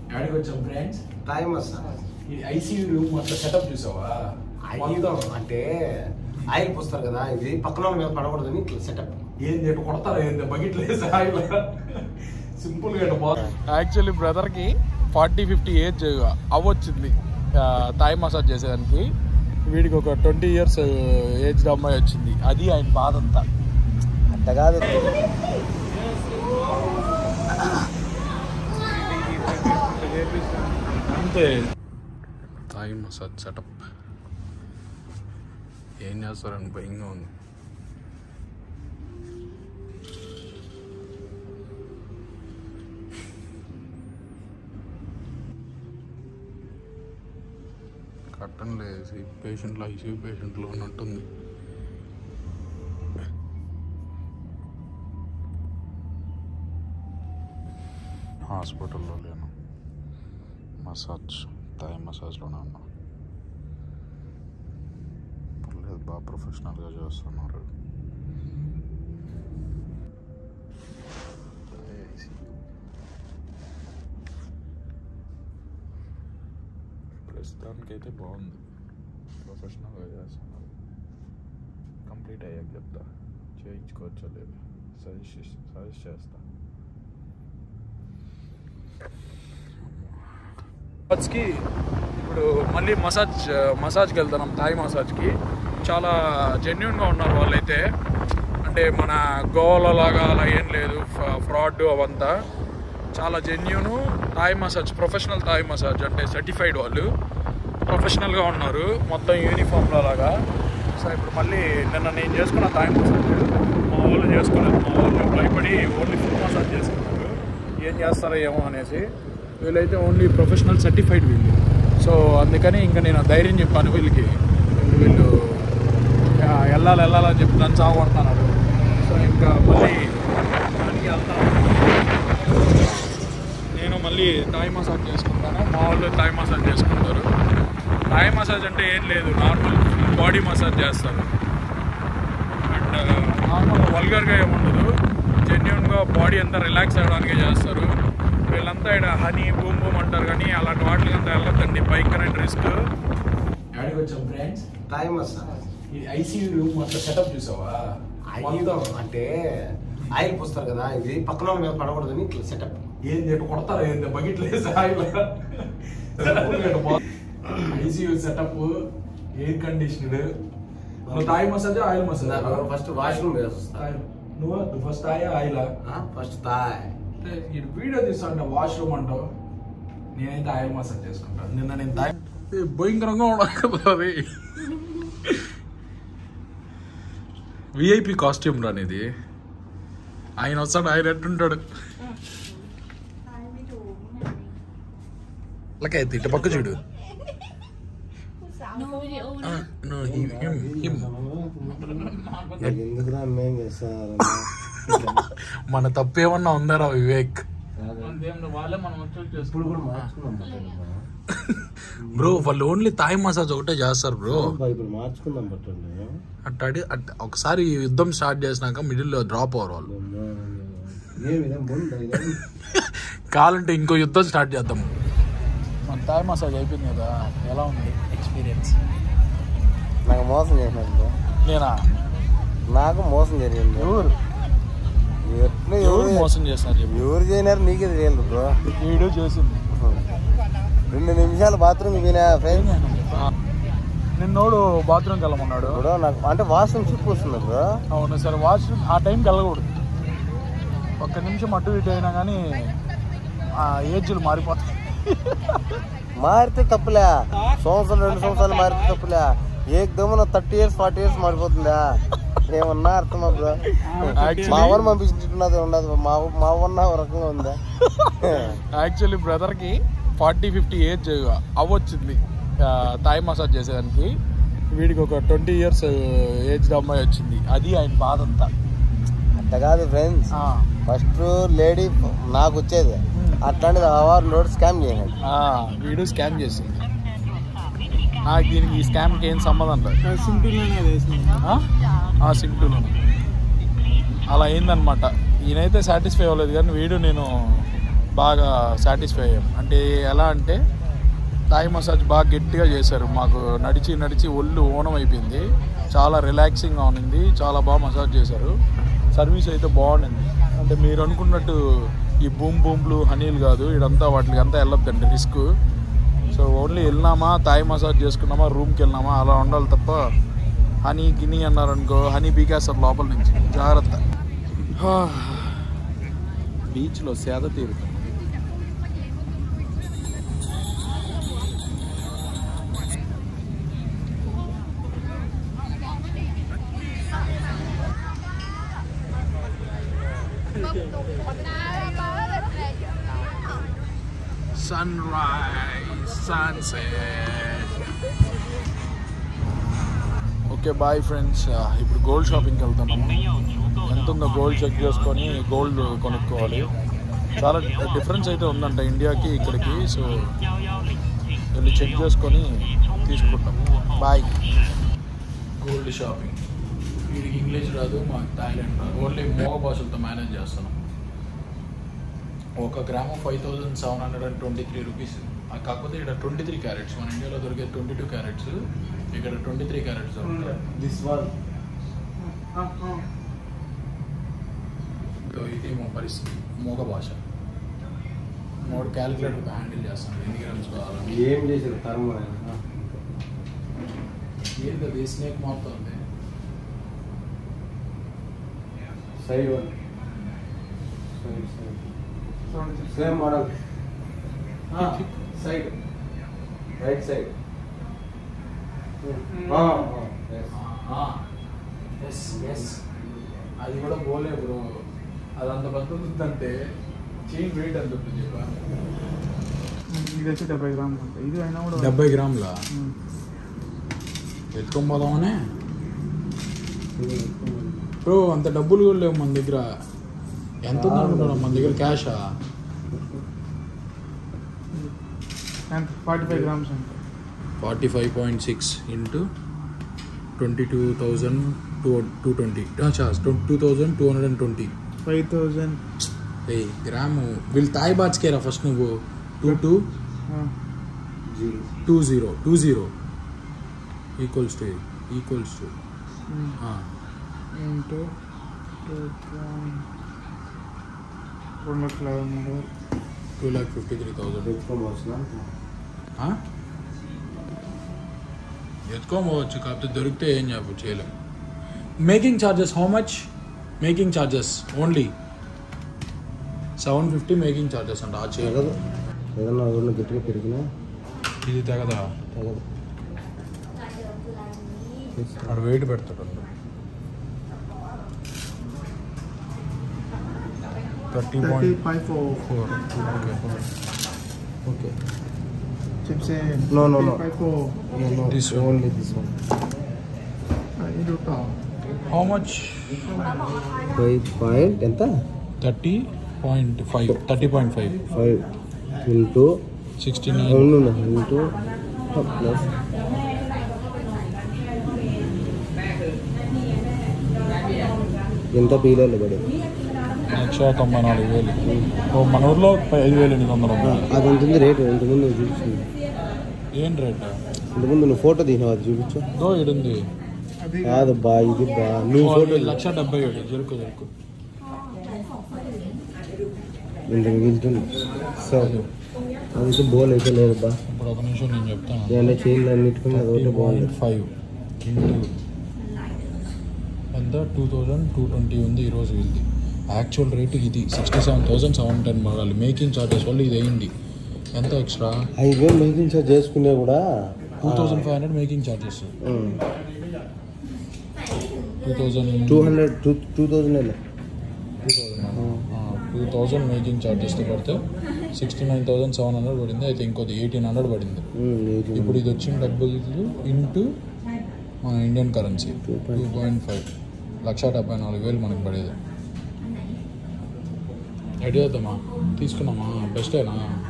ఎక్కడికి వచ్చాం friends time వస్తా ఈ ఐసీయూ రూమ్ మొత్తం సెటప్ చూసావా ఐదు అంటే ఆయిల్ పూస్తారు కదా ఇది పక్కన వాళ్ళ మీద పడకూడదని ఇట్లా సెటప్ ఏంది ఎటు కొడతారా ఏంది బకెట్లు వేసి ఆయిల్ సింపుల్ గా ఇటు పోతా యాక్చువల్లీ బ్రదర్కి ఫార్టీ ఫిఫ్టీ ఏజ్ అవ్వచ్చింది థాయ్ మసాజ్ చేసేదానికి వీడికి ఒక ట్వంటీ ఇయర్స్ ఏజ్ అమ్మాయి వచ్చింది అది ఆయన బాధ అంతా అంత కాదు అంతే థాయ్ మసాజ్ సెటప్ ఏం చేస్తారని భయంగా ఉంది కట్టన్లు వేసి పేషెంట్లు ఐసీయూ పేషెంట్లు ఉన్నట్టుంది హాస్పిటల్లో లేను మసాజ్ థాయ్ మసాజ్లోనే ఉన్నా పర్లేదు బాగా ప్రొఫెషనల్గా చేస్తున్నారు థాయ్ ICU. ప్రస్తుతానికైతే బాగుంది ప్రొఫెషనల్గా చేస్తున్నారు కంప్లీట్ అయ్యాక చెప్తా చేయించుకోవచ్చో లేదు సజెస్ట్ సజెస్ట్ చేస్తా మసాజ్కి ఇప్పుడు మళ్ళీ మసాజ్ మసాజ్కి వెళ్తున్నాం థాయ్ మసాజ్కి చాలా జెన్యున్గా ఉన్నారు వాళ్ళైతే అంటే మన గోవాలో లాగా అలా ఏం లేదు ఫ్రాడ్ అవంతా చాలా genuine Thai massage professional Thai massage అంటే సర్టిఫైడ్ వాళ్ళు ప్రొఫెషనల్గా ఉన్నారు మొత్తం యూనిఫామ్లో లాగా సో ఇప్పుడు మళ్ళీ నిన్న నేను చేసుకున్న థాయ్ మసాజ్ మా వాళ్ళు చేసుకోలేదు మా వాళ్ళు భయపడి ఓన్లీ ఫుల్ మసాజ్ చేసుకున్నారు ఏం చేస్తారో ఏమో అనేసి వీళ్ళైతే ఓన్లీ ప్రొఫెషనల్ సర్టిఫైడ్ వీళ్ళు సో అందుకని ఇంకా నేను ధైర్యం చెప్పాను వీళ్ళకి వీళ్ళు ఆ, వెళ్ళాలి వెళ్ళాలని చెప్పి నన్ను చావడుతున్నారు సో ఇంకా మళ్ళీ దానికి వెళ్తాను నేను మళ్ళీ థాయ్ మసాజ్ చేసుకుంటాను మా వాళ్ళు థాయ్ మసాజ్ చేసుకుంటారు థాయ్ మసాజ్ అంటే ఏం లేదు నార్మల్ బాడీ మసాజ్ చేస్తారు అండ్ నార్మల్ వల్గర్గా ఏముండదు జెన్యున్గా బాడీ అంతా రిలాక్స్ అవ్వడానికే చేస్తారు వీళ్ళంతా ఇక్కడ హనీ బూమ్ బూమ్ అంటారు కానీ అలాంటి వాటికి అంతా వెళ్ళొద్దండి భయంకరమైన రిస్క్ ఎక్కడికి వచ్చాం ఫ్రెండ్స్ టైం వస్తా ఈ ఐసీయూ రూమ్ మొత్తం సెటప్ చూసావా ఐదు అంటే ఆయిల్ పూస్తారు కదా ఇది పక్కన వాళ్ళ మీద పడకూడదని ఇట్లా సెటప్ ఏంది ఎటు కొడతారా ఏంది బకెట్లు వేసి ఆయిల్ సింపుల్ గా ఇటు పోతా ఐసీయూ సెటప్ ఎయిర్ కండిషనర్ నువ్వు Thai massage oil massage first washroom వేస్తా నువ్వు నువ్వు ఫస్ట్ తాయా ఆయిల్ ఫస్ట్ తాయ్ ఈ వీడియో తీస్తాను వాష్రూమ్ అంటావు నేనైతే ఆయిల్ మసాజ్ చేసుకుంటాను నిన్న నేను తాయి భయంకరంగా ఉండకపోతే విఐపి కాస్ట్యూమ్ రానిది ఆయన వస్తాడు ఆయన ఎట్టుంటాడు లకైతే ఇటు పక్క చూడు ఆ, no, he- him, him. ఎందుకురా మేం చేస్తారు మన తప్పేమన్నా ఉందారా వివేక్ ఇప్పుడు కూడా మార్చుకున్నాం బ్రో వాళ్ళు ఓన్లీ థాయ్ మసాజ్ ఒకటే చేస్తారు బ్రో ఇప్పుడు మార్చుకుందాం పట్టండి అట్టాడి అట్- ఒకసారి యుద్ధం స్టార్ట్ చేసినాక మిడిల్లో డ్రాప్ అవ్వరు వాళ్ళు ఏ విధం బాగుంది కావాలంటే ఇంకో యుద్ధం స్టార్ట్ చేద్దాం మన థాయ్ మసాజ్ అయిపోయింది కదా ఎలా ఉంది ఎక్స్పీరియన్స్ నాకు మోసం చేసినాడు నేనా నాకు మోసం జరిగింది ఎవరు ఎట్లా ఎవరు ఎవరు మోసం చేస్తారు చెప్పు ఎవరు చేయనారు నీకే తెలియదు బ్రో వీడియో చేసింది రెండు నిమిషాలు బాత్రూమ్ పోయినా ఫ్రెండ్స్ ఆ. నిన్నోడు బాత్రూమ్కి వెళ్ళమన్నాడు ఇప్పుడు నాకు అంటే వాష్రూమ్ చిప్పు వస్తుంది బ్రో అవును సరే వాష్ ఆ టైంకి వెళ్ళకూడదు ఒక్క నిమిషం అటు ఇటు అయినా కానీ ఆ ఏజ్లు మారిపోతాయి మారితే తప్పులే సంవత్సరం రెండు సంవత్సరాలు మారితే తప్పులే ఏకదమ్మున థర్టీ ఇయర్స్ ఫార్టీ ఇయర్స్ మారిపోతుందా ఏమన్నా అర్థమా బ్రో Actually- మా ఊరు పంపించినట్టున్నది ఉండదు మా ఊ- మా ఊరు ఒక రకంగా ఉందా యాక్చువల్లీ బ్రదర్కి ఫార్టీ ఫిఫ్టీ ఏజ్ అవ్వచ్చింది ఆ, థాయ్ మసాజ్ చేసేదానికి వీడికి ఒక ట్వంటీ ఇయర్స్ ఏజ్ అమ్మాయి వచ్చింది అది ఆయన బాధ అంతా అట్ట కాదు ఫ్రెండ్స్ ఆ, ఫస్ట్ లేడీ నాకు వచ్చేది అట్లాంటిది ఆవారు లోడ్ స్కామ్ చేయండి ఆ, వీడు స్కామ్ చేసింది నాకు దీనికి ఈ స్కామ్కి ఏం సంబంధం లేదు ఆ సింపుల్ అలా అయిందనమాట ఈయనైతే సాటిస్ఫై అవ్వలేదు కానీ వీడు నేను బాగా సాటిస్ఫై అయ్యాం అంటే ఎలా అంటే థాయ్ మసాజ్ బాగా గట్టిగా చేశారు మాకు నడిచి నడిచి ఒళ్ళు ఓనం అయిపోయింది చాలా రిలాక్సింగ్గా ఉన్నింది చాలా బాగా మసాజ్ చేశారు సర్వీస్ అయితే బాగుండింది అంటే మీరు అనుకున్నట్టు ఈ బూమ్ బూమ్లు హనీలు కాదు ఇదంతా వాటికి అంతా వెళ్ళొద్దండి రిస్క్ సో ఓన్లీ వెళ్ళినామా థాయ్ మసాజ్ చేసుకున్నామా రూమ్కి వెళ్ళినామా అలా ఉండాలి తప్ప హనీ గిని అన్నారనుకో హనీ బీకేస్తారు లోపల నుంచి జాగ్రత్త బీచ్లో సేద తీరుతుంది sunrise sunset okay bye friends ఇప్పుడు గోల్డ్ షాపింగ్కి వెళ్తున్నాము ఎంత ఉందో గోల్డ్ చెక్ చేసుకొని గోల్డ్ కొనుక్కోవాలి చాలా డిఫరెన్స్ అయితే ఉందంట ఇండియాకి ఇక్కడికి సో వెళ్ళి చెక్ చేసుకొని తీసుకుంటాం బాయ్ గోల్డ్ షాపింగ్ వీడికి ఇంగ్లీష్ రాదు మాకు థాయిలాండ్ రాదు ఓన్లీ మోగ భాషలతో మేనేజ్ చేస్తున్నాం ఒక gram five thousand seven hundred and twenty three rupees కాకపోతే ఇక్కడ ట్వంటీ త్రీ క్యారెట్స్ మన ఇండియాలో దొరికే ట్వంటీ టూ క్యారెట్స్ ఇక్కడ ట్వంటీ త్రీ క్యారెట్స్ దొరుకుతాయి దిస్ వన్ సో ఇది మా పరిస్థితి మోగ భాష మూడు క్యాలిక్యులేటర్ హ్యాండిల్ చేస్తాను ఎన్ని గ్రామ్స్ కావాలి ఏం చేశారు తరం ఏంటి అది స్నేక్ మారుతుంది side one side side same model side right side yes yes అది కూడా పోలే బ్రో అది అంత బతుకుతుందంటే చైన్ వెయిట్ ఎంత ఉంటుంది చెప్పా ఇది వచ్చి డెబ్బై గ్రాములు ఉంటాయి ఇది అయినా కూడా డెబ్బై గ్రాముల ఉమ్. ఎత్తుకొని పోదామనే బ్రో అంత డబ్బులు కూడా లేవు మన దగ్గర ఎంత ఉంది అనుకుంటున్నాం మన దగ్గర క్యాషా ఎంత ఫార్టీ ఫైవ్ గ్రామ్స్ ఉంటాయి forty five point six into twenty two thousand two two twenty two thousand two hundred and twenty five thousand a gram వీళ్ళు తాయి బాచ్కేరా ఫస్ట్ నువ్వు two two two zero two zero equals to equals to into two point రెండు లక్షల యాభై మూడు వేలు two lakh fifty three thousand ఎత్తుకోవచ్చు కాకపోతే దొరికితే ఏం చెప్పు చేయలేం making charges how much making charges only seven fifty making charges అంట ఆ చైర్ తెగదు ఏదన్నా రెండు గట్టిగా పెరిగినా ఇది తెగదా తెగదు వాడు వెయిట్ పెడతాడు thirty thirty point five four four okay okay chips No, no, no. Five four This one. Only this one ఇది హౌ మచ్ ఫైవ్ పాయింట్ ఎంత thirty point five thirty point five five into sixty nine అవును into plus ఎంత పీలర్లు పడి లక్ష తొంభై నాలుగు వేలు ఓ మన ఊర్లో ఐదు వేలు ఎనిమిది వందలు ఉంది. అది ఉంటుంది రేటు ఇంతకుముందు నువ్వు చూపించింది ఏం రేట్ ఇంతకుముందు నువ్వు ఫోటో తీసినావు అది చూపించు దో ఇడుంది అది కాదు బా ఇది బా నువ్వు ఓ, ఫోటో ఇది లక్ష డెబ్బై ఏడు జరుకు జరుకు ఇంత మిగులుతుంది సో అందుకే బోల్ అయితే లేదు బా ఇప్పుడు ఒక నిమిషం నేను చెప్తాను ఏమన్నా చైన్లు అన్నిటికన్నా అది ఒకటే బాగుంది ఫైవ్ ఇంటూ ఎంత టూ థౌజండ్ టూ ట్వంటీ ఉంది ఈరోజు వీళ్ళది యాక్చువల్ రేటు ఇది sixty seven thousand seven ten పడాలి మేకింగ్ చార్జెస్ వల్ల ఇది అయింది ఎంత ఎక్స్ట్రా ఐదు వేలు మెయింటైన్ చార్జ్ చేసుకునే కూడా two thousand five hundred making charges two thousand two hundred two two thousand అయినా టూ థౌజండ్ మేకింగ్ చార్జెస్తో పడితే sixty nine thousand seven hundred పడింది అయితే ఇంకోటి ఎయిటీన్ హండ్రెడ్ పడింది ఇప్పుడు ఇది వచ్చిన డబ్బులు ఇంటూ మన Indian currency two point five lakh డెబ్బై నాలుగు వేలు మనకు పడేది రెడీ అవుతామా తీసుకున్నామా బెస్టేనా